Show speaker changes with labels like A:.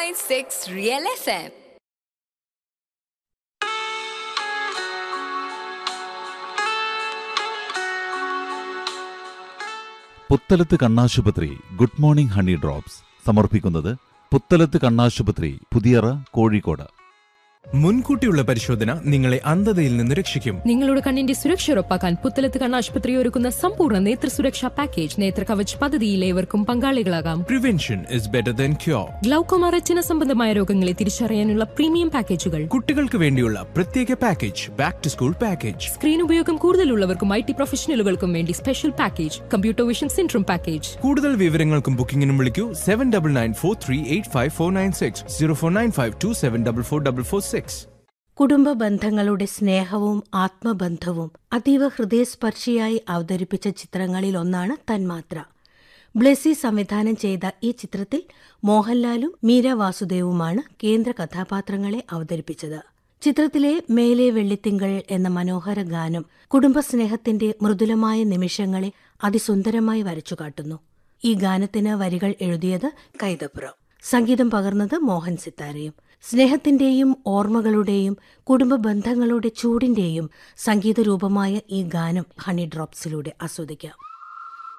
A: 101.6 Real FM.
B: Puthalath കണ്ണാശുപത്രി good morning honey drops സമർപ്പിക്കുന്നത് പുത്തലത്ത് കണ്ണാശുപത്രി പുതിയറ കോഴിക്കോട്
C: മുൻകൂട്ടിയുള്ള പരിശോധന നിങ്ങളെ അന്ധതയിൽ നിന്ന് രക്ഷിക്കും
D: നിങ്ങളുടെ കണ്ണിന്റെ സുരക്ഷ ഉറപ്പാക്കാൻ പുത്തലത്ത് കണ്ണാശുപത്രി ഒരുക്കുന്ന സമ്പൂർണ്ണ നേത്ര സുരക്ഷാ പാക്കേജ് നേത്ര കവച് പദ്ധതിയിൽ ഏവർക്കും പങ്കാളികളാകാം
C: prevention is better than cure
D: glaucoma retina സംബന്ധമായ രോഗങ്ങളെ തിരിച്ചറിയാനുള്ള പ്രീമിയം പാക്കേജുകൾ
C: കുട്ടികൾക്ക് വേണ്ടിയുള്ള പ്രത്യേക package back to school package
D: screen ഉപയോഗം കൂടുതലുള്ളവർക്കും ഐ ടി പ്രൊഫഷണലുകൾക്കും വേണ്ടി special package computer vision syndrome package
C: കൂടുതൽ വിവരങ്ങൾക്കും ബുക്കിംഗിനും വിളിക്കൂ seven double nine four three eight five four nine six zero four nine five two seven double four double four six
E: കുടുംബ ബന്ധങ്ങളുടെ സ്നേഹവും ആത്മബന്ധവും അതീവ ഹൃദയസ്പർശിയായി അവതരിപ്പിച്ച ചിത്രങ്ങളിൽ ഒന്നാണ് തന്മാത്ര ബ്ലെസി സംവിധാനം ചെയ്ത ഈ ചിത്രത്തിൽ മോഹൻലാലും മീര വാസുദേവുമാണ് കേന്ദ്ര കഥാപാത്രങ്ങളെ അവതരിപ്പിച്ചത് ചിത്രത്തിലെ മേലെ വെള്ളിത്തിങ്കൾ എന്ന മനോഹര ഗാനം കുടുംബസ്നേഹത്തിന്റെ മൃദുലമായ നിമിഷങ്ങളെ അതിസുന്ദരമായി വരച്ചുകാട്ടുന്നു ഈ ഗാനത്തിന് വരികൾ എഴുതിയത് കൈതപ്പുറം സംഗീതം പകർന്നത് മോഹൻ സിത്താരയും സ്നേഹത്തിന്റെയും ഓർമ്മകളുടെയും കുടുംബ ബന്ധങ്ങളുടെ ചൂടിന്റെയും സംഗീത രൂപമായ ഈ ഗാനം ഹണി ഡ്രോപ്സിലൂടെ ആസ്വദിക്കാം